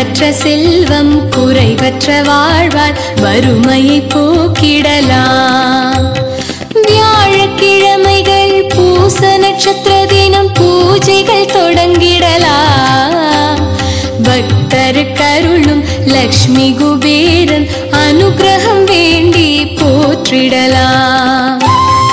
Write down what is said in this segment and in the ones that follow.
அளவற்ற செல்வம் குறைவற்ற வாழ்வால் வறுமையை போக்கிடலாம் வியாழக்கிழமைகள் பூச நட்சத்திர தினம் பூஜைகள் தொடங்கிடலாம் பக்தர் கருளும் லக்ஷ்மி குபேரன் அனுகிரகம் வேண்டி போற்றிடலாம்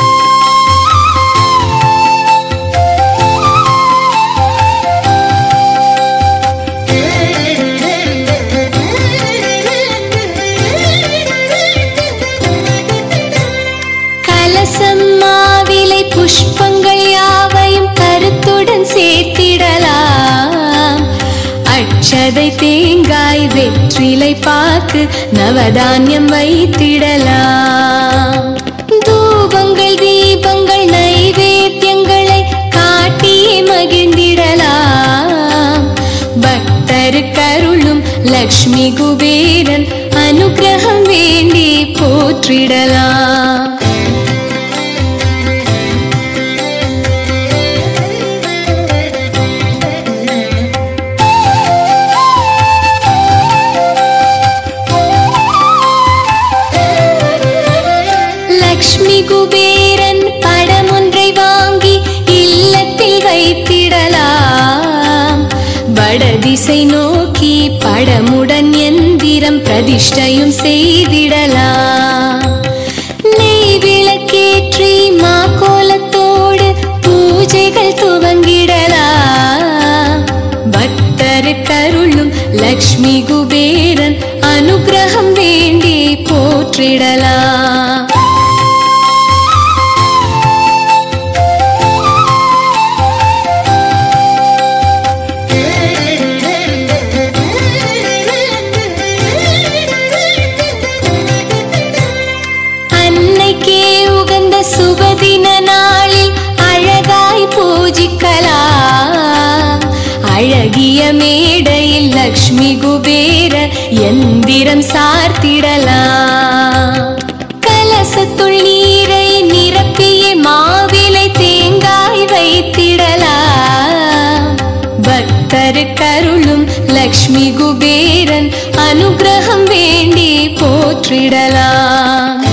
கலசம் மாவிலை புஷ்பங்கள் யாவையும் கருத்துடன் சேர்த்திடலாம் அட்சதை தேங்காய் வெற்றிலை பாக்கு நவதானியம் வைத்திடலாம் தூபங்கள் தீபங்கள் நைவேத்தியங்களை காட்டியே மகிழ்ந்திடலாம் பக்தர் கருளும் லக்ஷ்மி குபேரன் அனுகிரகம் வேண்டி போற்றிடலாம் லக்ஷ்மி குபேரன் படம் ஒன்றை வாங்கி இல்லத்தில் வைத்திடலாம் வடதிசை நோக்கி படமுடன் எந்திரம் பிரதிஷ்டையும் செய்திடலாம் நெய் விளக்கேற்றி மாக்கோலத்தோடு பூஜைகள் துவங்கிடலாம் பக்தர் கருளும் லக்ஷ்மி குபேரன் அனுகிரகம் வேண்டி போற்றிடலாம் அன்னைக்கே உகந்த சுபதின நாளில் அழகாய் பூஜிக்கலாம் அழகிய மேடையில் லக்ஷ்மி குபேர எந்திரம் சார்த்திடலாம் கலசத்துள் நீரை நிரப்பிய மாவிலை தேங்காய் வைத்திடலாம் பக்தர் கருளும் லக்ஷ்மி குபேரன் அனுகிரகம் வேண்டி போற்றிடலாம்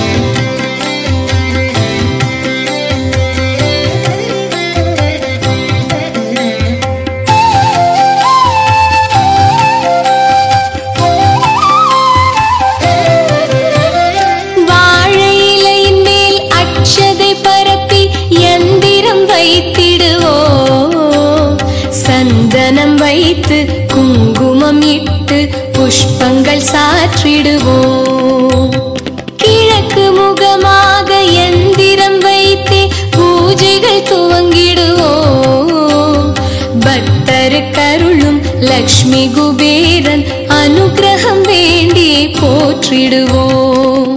வாழை இலையின் மேல் அட்சதை பரப்பி எந்திரம் வைத்திடுவோம் சந்தனம் வைத்து குங்குமம் இட்டு புஷ்பங்கள் சாற்றிடுவோம் கிழக்கு முகமாக எந்திரம் வைத்து பூஜைகள் துவங்கிடுவோம் பக்தர் கருளும் லக்ஷ்மி குபேரன் அனுகிரகம் வேண்டி போற்றிடுவோம்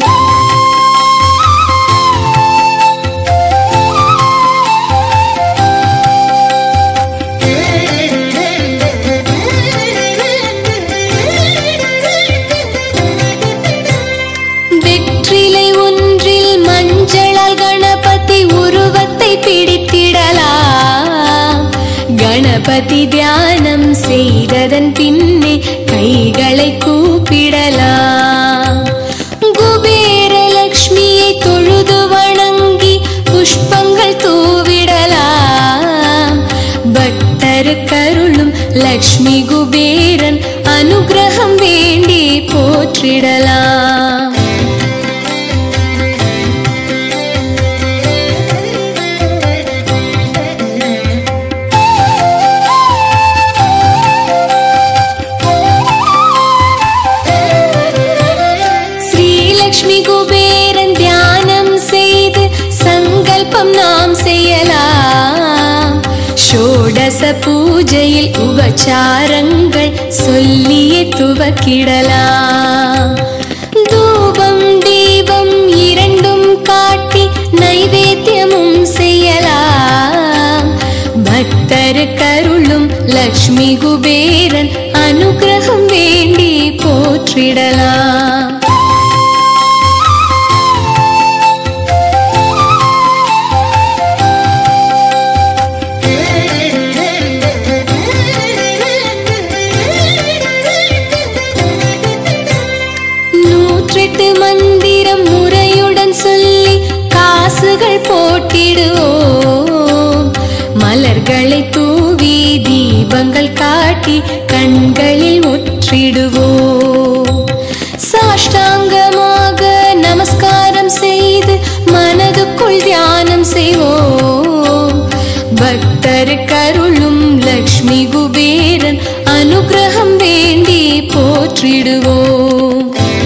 வெற்றிலை ஒன்றில் மஞ்சளால் கணபதி உருவத்தை பிடித்திடலாம் கணபதி தியானம் செய்ததன் பின்னே கைகளை கூப்பிடலாம் குபேர லக்ஷ்மியை தொழுது வணங்கி புஷ்பங்கள் தூவிடலாம் பக்தர் கருளும் லக்ஷ்மி குபேரன் அனுகிரகம் வேண்டி போற்றிடலாம் ஸ்ரீலக்ஷ்மி குபேரன் தியானம் செய்து சங்கல்பம் நாம் செய்யலாம் ஷோடச பூஜையில் உபச்சாரங்கள் சொல்லியே துவக்கிடலாம் தூபம் தீபம் இரண்டும் காட்டி நைவேத்தியமும் செய்யலாம் பக்தர் கருளும் லக்ஷ்மி குபேரன் அனுகிரகம் வேண்டி போற்றிடலாம் காசுகள் போட்டிடுவோம் மலர்களை தூவி தீபங்கள் காட்டி கண்களில் ஒற்றிடுவோம் சாஷ்டாங்கமாக நமஸ்காரம் செய்து மனதுக்குள் தியானம் செய்வோம் பக்தர் கருளும் லக்ஷ்மி குபேரன் அனுகிரகம் வேண்டி போற்றிடுவோம்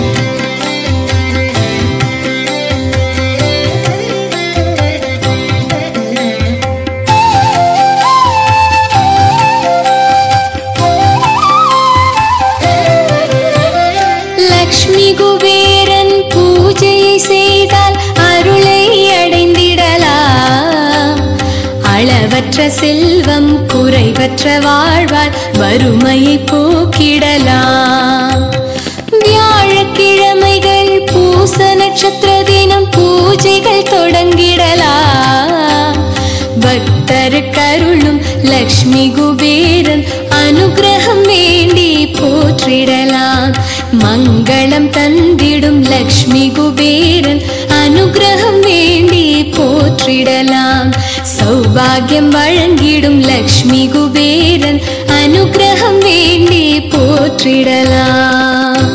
லக்ஷ்மி குபேரன் பூஜையை செய்தால் அருளை அடைந்திடலாம் அளவற்ற செல்வம் குறைவற்ற வாழ்வால் வறுமையை போக்கிடலாம் வியாழக்கிழமைகள் பூச நட்சத்திர தினம் பூஜைகள் தொடங்கிடலாம் பக்தர் கருளும் லக்ஷ்மி குபேரன் அனுகிரகம் வேண்டி போற்றிடலாம் மங்களம் தந்திடும் லக்ஷ்மி குபேரன் அனுகிரகம் வேண்டி போற்றிடலாம் சௌபாகியம் வழங்கிடும் லக்ஷ்மி குபேரன் அனுகிரகம் வேண்டி போற்றிடலாம்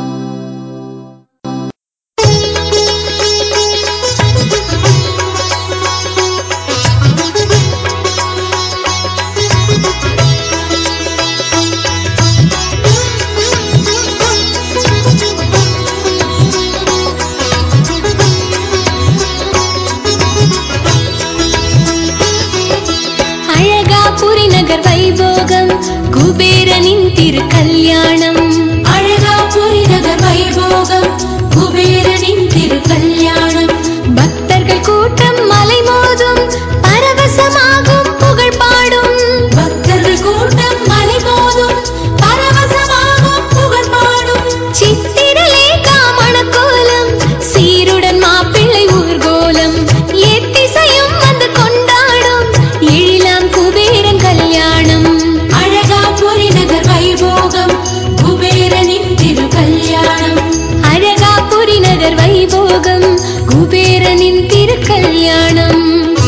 அழகாபுரி நகர் வைபோகம் குபேரனின் திரு கல்யாணம் அழகாபுரி நகர் வைபோகம் குபேரனின் திரு கல்யாணம் பக்தர்கள் கூட்டம் மலை மோதும் பரவசமாகும் புகழ் பாடும் பக்தர்கள் கூட்டம் மலை மோதும் பரவசமாகும் புகழ் பாடும் சித்திரலேகா மணக்கோலம் சீருடன் மாப்பிள்ளை ஊர்கோலம் எத்திசையும் வந்து கொண்டாடும் எழிலாம் குபேரன் கல்யாணம் அழகாபுரி நகர் வைபோகம் குபேரனின் திரு கல்யாணம் அழகாபுரி நகர் வைபோகம் குபேரனின் திருக்கல்யாணம்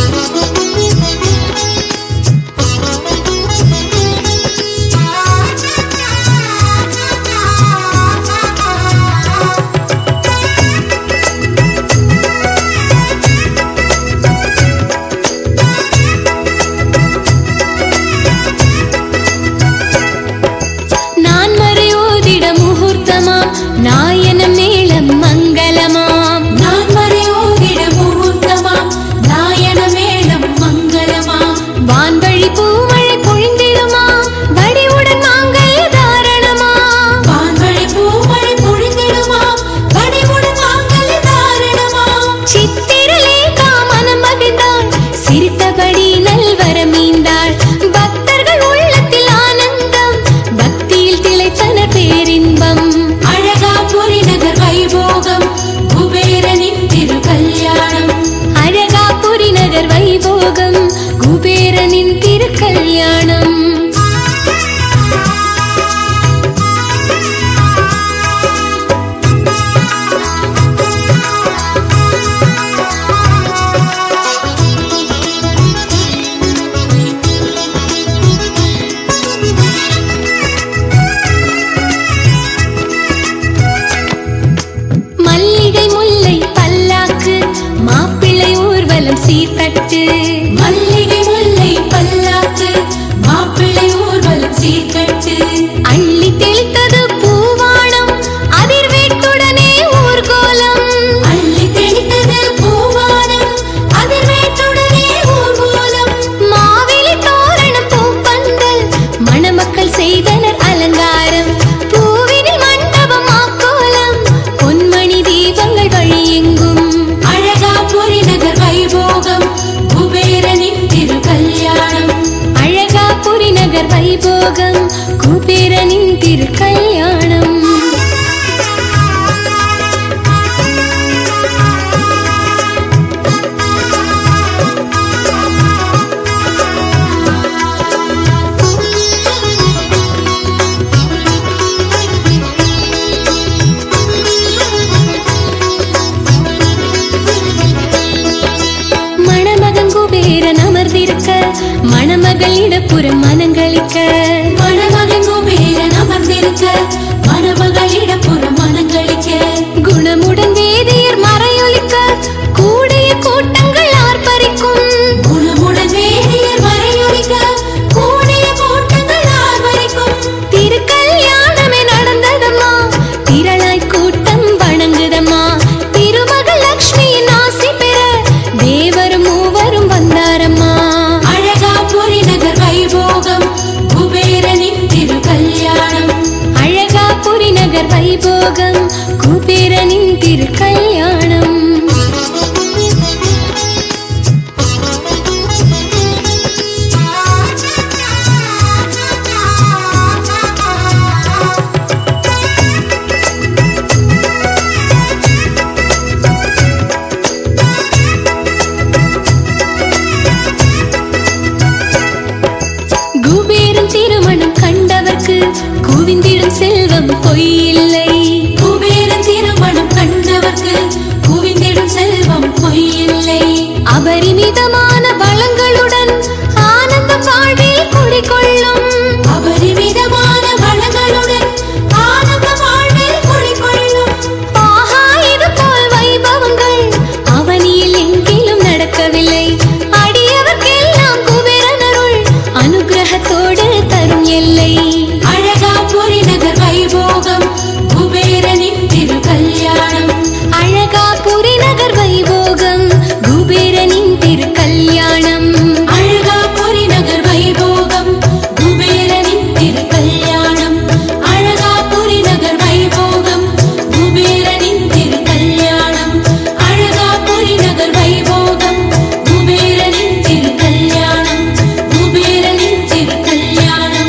நான் மறையோதிட முகூர்த்தமாம் நாயனம் மேளம் மங்களமாம் நான் மறையோதிட முகூர்த்தமாம் நாயன மேளம் மங்களமாம் வான்வழி பூமழை பொழிந்திடுமாம் வடிவுடன் மாங்கல்ய தாரணமாம் வான்வழி பூமழை பொழிந்திடுமாம் வடிவுடன் மாங்கல்ய தாரணமாம் சித்திரலேகா மனம் மகிழ்ந்தாள் சிரித்தபடி நல்வரம் மீந்தாள் பக்தர்கள் உள்ளத்தில் ஆனந்தம் பக்தியில் திளைத்தனர் பேரின்பம் அழகாபுரி நகர் வைபோகம் குபேரனின் திரு கல்யாணம் அழகாபுரி நகர் வைபோகம் குபேரனின் திருக்கல்யாணம் மல்லிகை முல்லை பல்லாக்கு மாப்பிள்ளை ஊர்வலம் சீர்தட்டு மல்லிகை முல்லை பல்லாக்கு மாப்பிள்ளை ஊர்வலம் சீர்கட்டு அள்ளி தெளித்தது பூவானம் அதிர்வேட்டுடனே ஊர்கோலம் அள்ளி தெளித்தது பூவானம் அதிர்வேற்றுடனே ஊர்வலம் மாவிலை தோரணம் பூப்பந்தல் மணமக்கள் செய்தனர் அலங்காரம் பூவினில் மண்டபம் ஆக்கோலம் பொன்மணி தீபங்கள் வழியெங்கும் அழகாபுரி நகர் வைபோகம் குபேரனின் திரு கல்யாணம் அழகாபுரி நகர் வைபோகம் குபேரனின் திருக்கல்யாணம் அமர்ந்திருக்க மணமகள் இடப்புறம் மனங்களிக்க மணமகன் குபேரன் அமர்ந்திருக்க மணமகளிடப்புறம் மனங்களிக்க குணமுடன் வேதியர் மறையொலிக்க கூடிய கூட்டங்கள் ஆர்ப்பரிக்கும் குணமுடன் வேதியர் மறையொலிக்க கூடிய கூட்டங்கள் ஆர்வரிக்கும் திருக்கல்யாணமே நடந்ததம்மா திரளாய் கூட்டம் வணங்குதம்மா திருமகள் லக்ஷ்மியின் ஆசி பெற தேவரும் மூவரும் வந்தாரம்மா அழகாபுரி நகர் வைபோகம் குபேரனின் திரு கல்யாணம் அழகாபுரி நகர் வைபோகம் குபேரனின் திருக்கல்யாணம் குபேரன் திருமணம் கண்டவர்க்கு குவிந்திடும் செல்வம் பொய்யில்லை குபேரன் திருமணம் கண்டவர்க்கு குவிந்திடும் செல்வம் பொய்யில்லை அபரிமிதமான வளங்களுடன் ஆனந்த வாழ்வில் குடிகொள்ளும் அபரிமிதமான வளங்களுடன் ஆனந்த வாழ்வில் குடிகொள்ளும் ஆஹா இது போல் வைபவங்கள் அவனியில் எங்கிலும் நடக்கவில்லை அடியவர்க்கெல்லாம் குபேரன் அருள் அனுகிரகத்தோடு தரும் எல்லை அழகாபுரி நகர் வைபோகம் குபேரனின் திரு கல்யாணம் அழகாபுரி நகர் வைபோகம் குபேரனின் திருக்கல்யாணம் அழகாபுரி நகர் வைபோகம் குபேரனின் திரு கல்யாணம் அழகாபுரி நகர் வைபோகம் குபேரனின் திரு கல்யாணம் அழகாபுரி நகர் வைபோகம் குபேரனின் திரு கல்யாணம் குபேரனின் திரு கல்யாணம்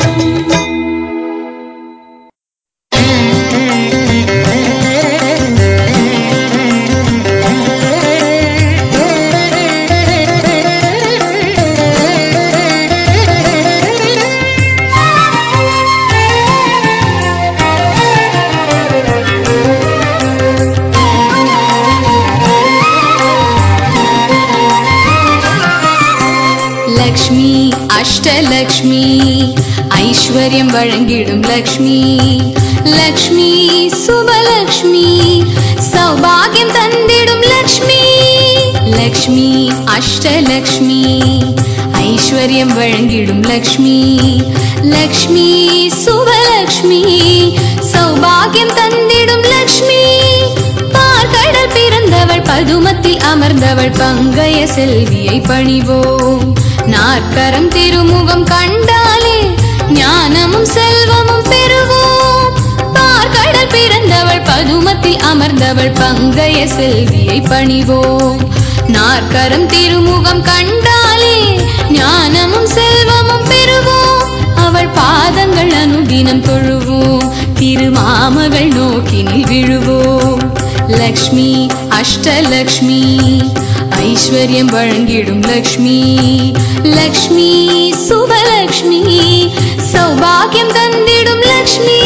லக்ஷ்மி அஷ்டலக்ஷ்மி ஐஸ்வர்யம் வழங்கிடும் லக்ஷ்மி லக்ஷ்மி சுபலக்ஷ்மி சௌபாகியம் தந்திடும் லக்ஷ்மி லக்ஷ்மி அஷ்டலக்ஷ்மி ஐஸ்வர்யம் வழங்கிடும் லக்ஷ்மி லக்ஷ்மி சுபலக்ஷ்மி சௌபாகியம் தந்திடும் லக்ஷ்மி பார்க்கடல் பிறந்தவள் பதுமத்தில் அமர்ந்தவள் பங்கைய செல்வியை பணிவோம் நாற்கரம் திருமுகம் கண்டாலே ஞானமும் செல்வமும் பெறுவோம் பார்க்கடல் பிறந்தவள் பதுமத்தில் அமர்ந்தவள் பங்கைய செல்வியை பணிவோம் நாற்கரம் திருமுகம் கண்டாலே ஞானமும் செல்வமும் பெறுவோம் அவள் பாதங்கள் அனுதினம் தொழுவோம் திருமாமகள் நோக்கினில் விழுவோம் லக்ஷ்மி அஷ்டலக்ஷ்மி ஐஸ்வர்யம் வழங்கிடும் லக்ஷ்மி லக்ஷ்மி சுபலக்ஷ்மி சௌபாகியம் தந்திடும் லக்ஷ்மி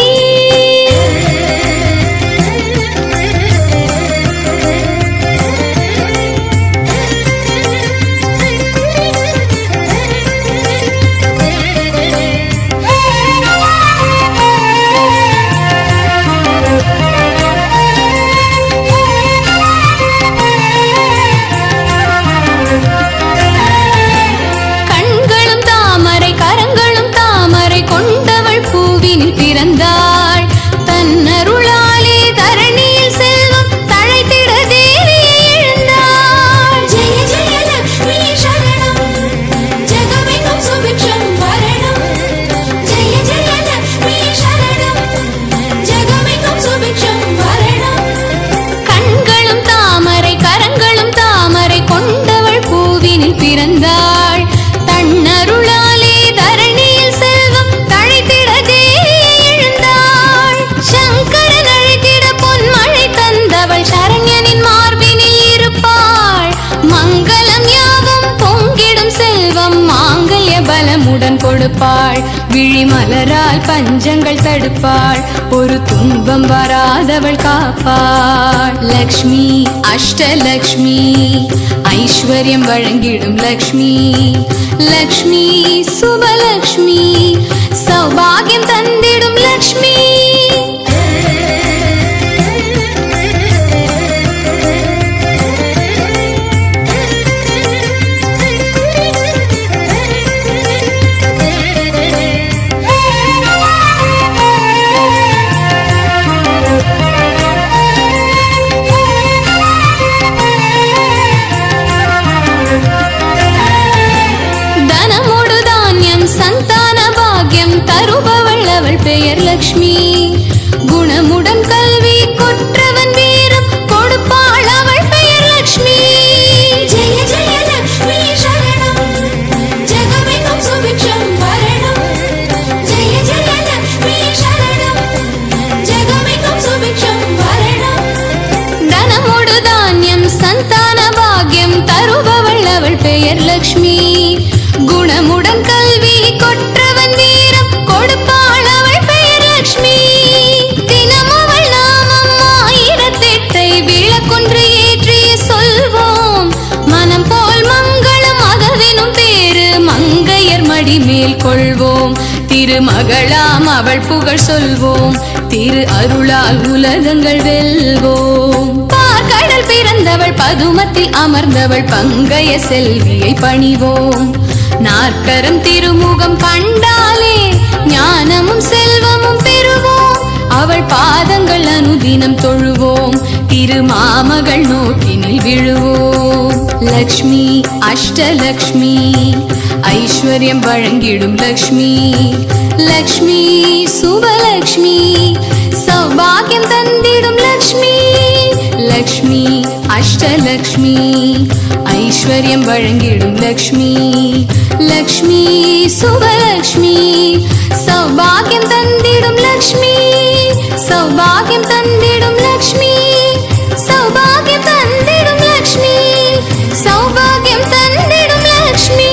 கண்களும் தாமரை கரங்களும் தாமரை கொண்டவள் பூவினில் பிறந்தாள் தன்னருளாலே தரணியில் செல்வம் தழைத்திட தேவியை எழுந்தாள் ஜெய ஜெய லக்ஷ்மி சரணம் ஜெகமெங்கும் சுபிக்ஷம் வரணம் ஜெய ஜெய லக்ஷ்மி சரணம் ஜெகமெங்கும் சுபிக்ஷம் வரணம் கண்களும் தாமரை கரங்களும் தாமரை கொண்டவள் பூவினில் பிறந்தாள் தன்னருளாலே தரணியில் செல்வம் தழைத்திட தேவியை எழுந்தாள் சங்கரன் அழைத்திட பொன்மழை தந்தவள் சரண்யனின் மார்பினில் இருப்பாள் மங்களம் யாவும் பொங்கிடும் செல்வம் மாங்கல்ய பலமுடன் கொடுப்பாள் விழிமலரால் பஞ்சங்கள் தடுப்பாள் ஒரு துன்பம் வராதவள் காப்பாள் லக்ஷ்மி அஷ்டலக்ஷ்மி ஐஸ்வர்யம் வழங்கிடும் லக்ஷ்மி லக்ஷ்மி சுபலக்ஷ்மி சௌபாகியம் தந்திடும் லக்ஷ்மி தனமோடு தானியம் சந்தான பாக்கியம் தருபவள் அவள் பெயர் லக்ஷ்மி குணமுடன் கல்வி கொற்றவன் வீரம் கொடுப்பாள் அவள் பெயர் லக்ஷ்மி ஜெய ஜெய லக்ஷ்மி சரணம் ஜெகமெங்கும் சுபிக்ஷம் வரணம் ஜெய ஜெய லக்ஷ்மி சரணம் ஜெகமெங்கும் சுபிக்ஷம் வரணம் தனமோடு தானியம் சந்தான பாக்கியம் தருபவள் அவள் பெயர் லக்ஷ்மி குணமுடன் கல்வி கொற்றவன் வீரம் கொடுப்பாள் அவள் பெயர் லக்ஷ்மி தினம் அவள் நாமம் ஆயிரத்தெட்டை விளக்கொன்று ஏற்றிய சொல்வோம் மனம் போல் மங்களம் அதவெனும் பேரு மங்கையர் மடி மேல் கொள்வோம் திருமகளாம் அவள் புகழ் சொல்வோம் திரு அருளால் உலகங்கள் வெல்வோம் பார்க்கடல் பிறந்தவள் பதுமத்தில் அமர்ந்தவள் பங்கைய செல்வியை பணிவோம் நாற்கரம் திருமுகம் கண்டாலே ஞானமும் செல்வமும் பெறுவோம் அவள் பாதங்கள் அனுதினம் தொழுவோம் திருமாமகள் நோக்கினில் விழுவோம் லக்ஷ்மி அஷ்டலக்ஷ்மி ஐஸ்வர்யம் வழங்கிடும் லக்ஷ்மி லக்ஷ்மி சுபலக்ஷ்மி சௌபாகியம் தந்திடும் லக்ஷ்மி லக்ஷ்மி அஷ்டலக்ஷ்மி ஐஸ்வர்யம் வழங்கிடும் லக்ஷ்மி லக்ஷ்மி சுபலக்ஷ்மி சௌபாகியம் தந்திடும் லக்ஷ்மி சௌபாகியம் தந்திடும் லக்ஷ்மி சௌபாகியம் தந்திடும் லக்ஷ்மி சௌபாகியம் தந்திடும் லக்ஷ்மி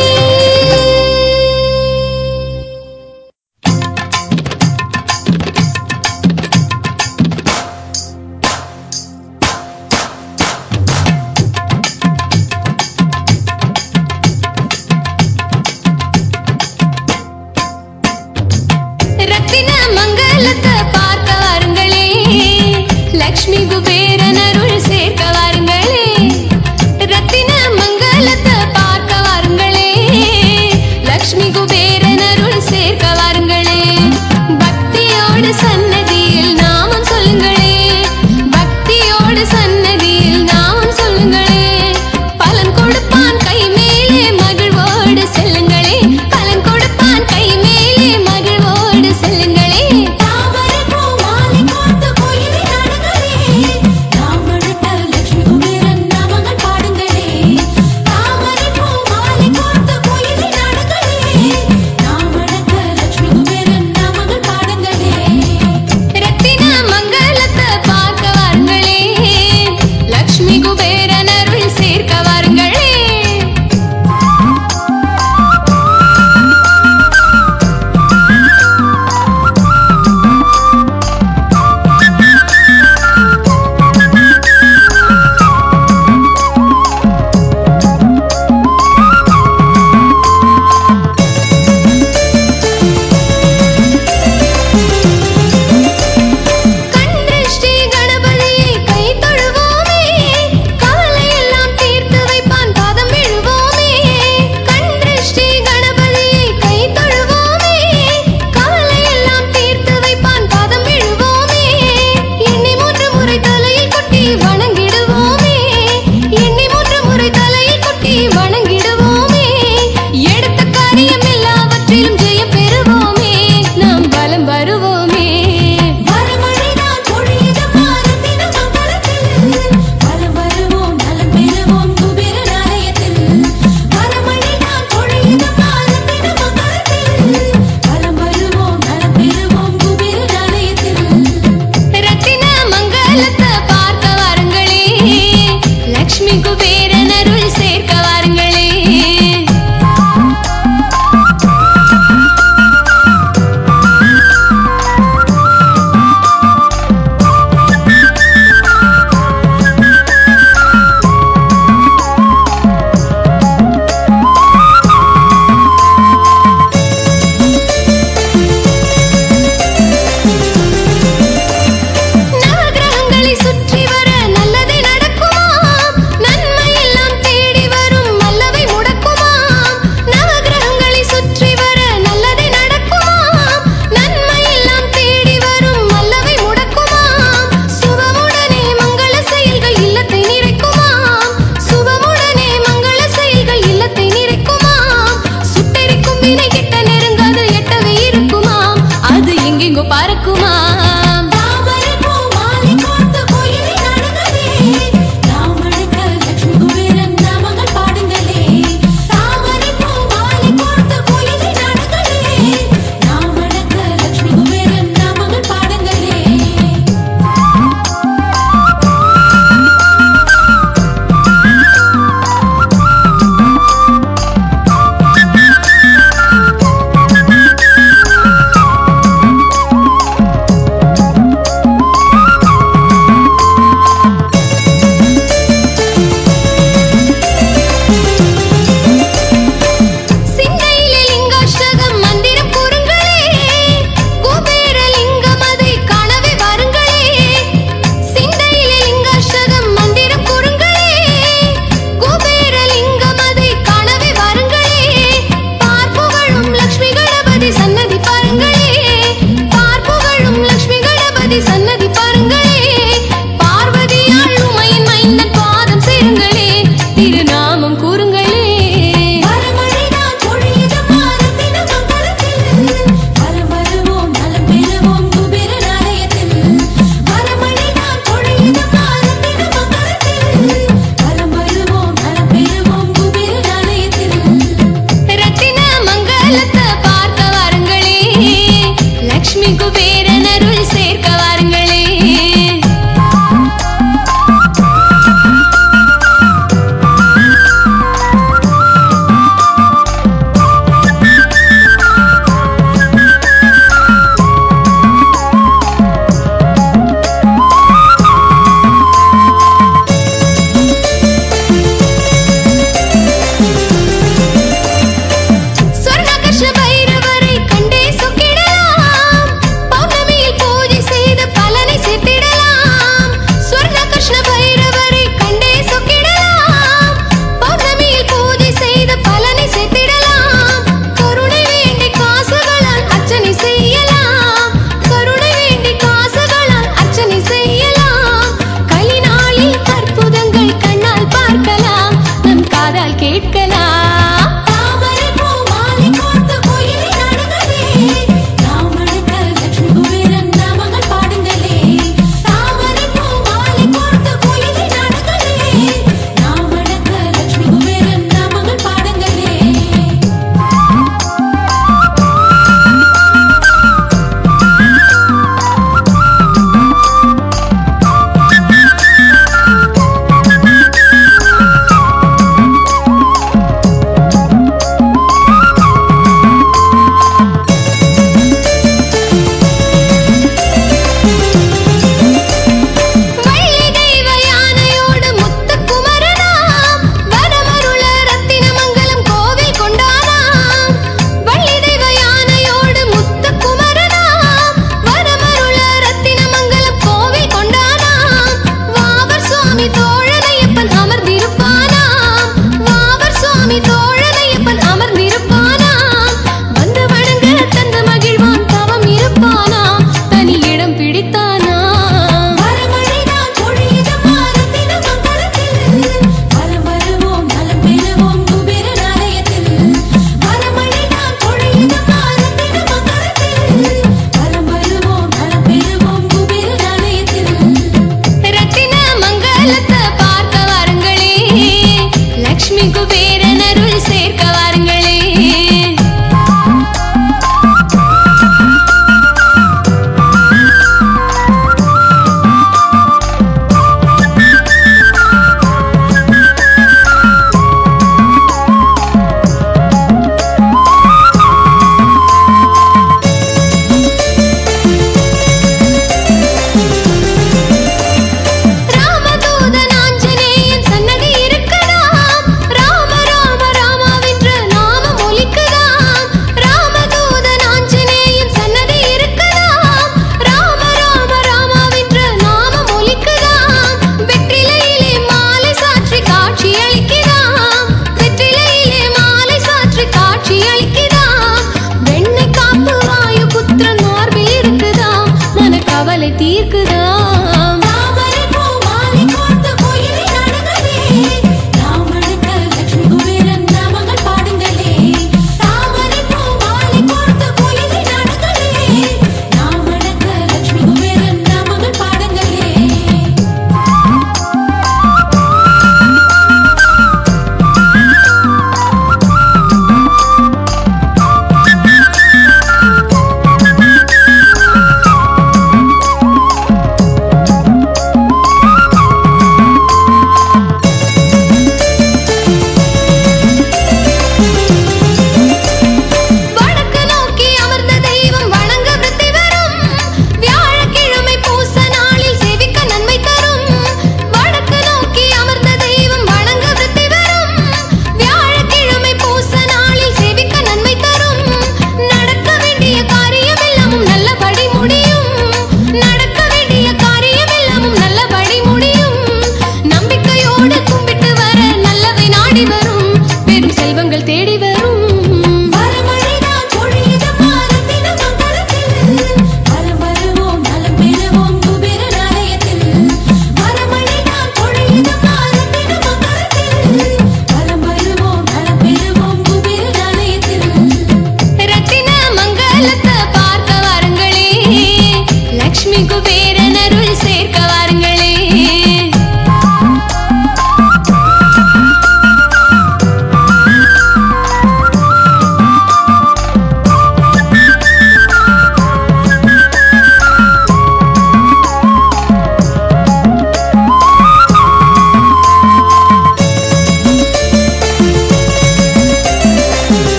ரத்தின மங்களத்தை பார்க்க வாருங்களே லக்ஷ்மி மண்டலத்தை பார்க்க வாருங்களே லக்ஷ்மி குபேரன் அருள் சேர்க்க வாருங்களே ராமதூதன் ஆஞ்சநேயன் சன்னதி இருக்குதாம் ராம ராம ராமாவென்ற நாமம் ஒலிக்குதாம் ராமதூதன் ஆஞ்சநேயன் சன்னதி இருக்குதாம் ராம ராம ராமாவென்ற நாமம் ஒலிக்குதாம் வெற்றிலையிலே மாலை சாற்றி காட்சி அளிக்குதாம் வெற்றிலையிலே மாலை சாற்றி காட்சி அளிக்குதாம் வெண்ணை காப்பு வாயு புத்திரன் மார்பில் இருக்குதாம் மனக்கவலை தீர்க்குதாம் தாமரை பூ மாலை கோர்த்த கோயிலை நாடுங்களே ராமனுக்கு லட்சுமி குபேரன் நாமங்கள் பாடுங்களே தாமரை பூ மாலை கோர்த்த கோயிலை நாடுங்களே ராமனுக்கு லட்சுமி குபேரன் நாமங்கள் பாடுங்களே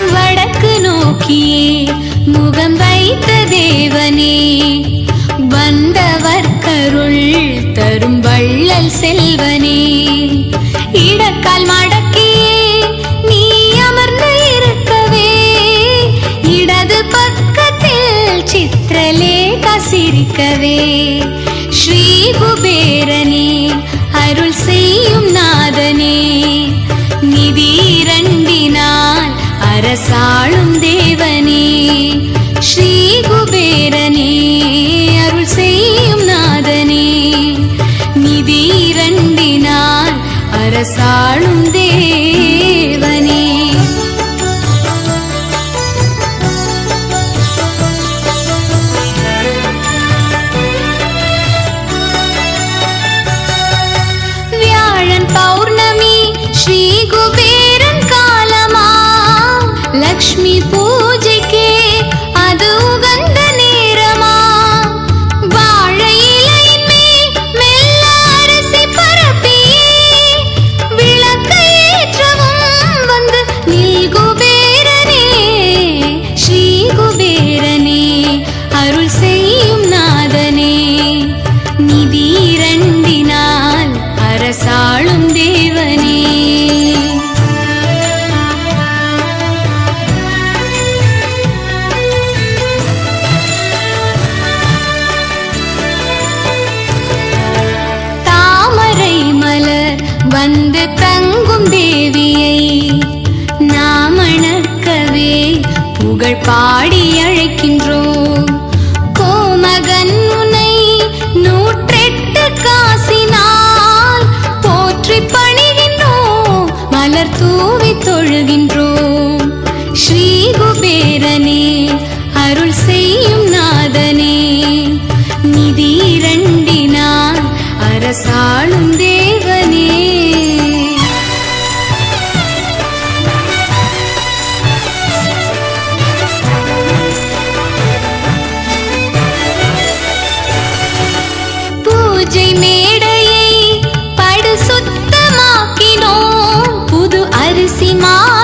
வடக்கு நோக்கியே முகம் வைத்த தேவனே வந்தவர் கருள் தரும் வள்ளல் செல்வனே இடக்கால் மடக்கியே நீ அமர்ந்து இருக்கவே இடது பக்கத்தில் சித்திரலேகா சிரிக்கவே ஸ்ரீ குபேரனே அருள் செய்யும் நாதனே நிதி இரண்டினால் அரசாளும் தேவனே ஸ்ரீ குபேரனே அருள் செய்யும் நாதனே நிதி இரண்டினால் அரசாளும் தேவனே வியாழன் பௌர்ணமி ஸ்ரீ குபேரன் காலமா லக்ஷ்மி பூஜைக்கே அது உகந்த நேரமா வாழை இலையின் மேல் மெல்ல அரிசி பரப்பியே விளக்கு ஏற்றவும் வந்து நில் குபேரனே ஸ்ரீ குபேரனே அருள் செய்யும் நாதனே நிதி இரண்டினால் அரசாளும் தேவனே தாமரை மலர் வந்து தங்கும் தேவியை நாமணக்கவே புகழ் பாடி அழைக்கின்றோம் கோமகன் உனை நூற்றெட்டு காசினால் போற்றி பணிகின்றோம் மலர் தூவி தொழுகின்றோம் ஸ்ரீ குபேரனே அருள் செய்யும் நாதனே நிதி இரண்டினால் அரசாளும் தேவனே பூஜை மேடையை படு சுத்தமாக்கினோம் புது அரிசி மா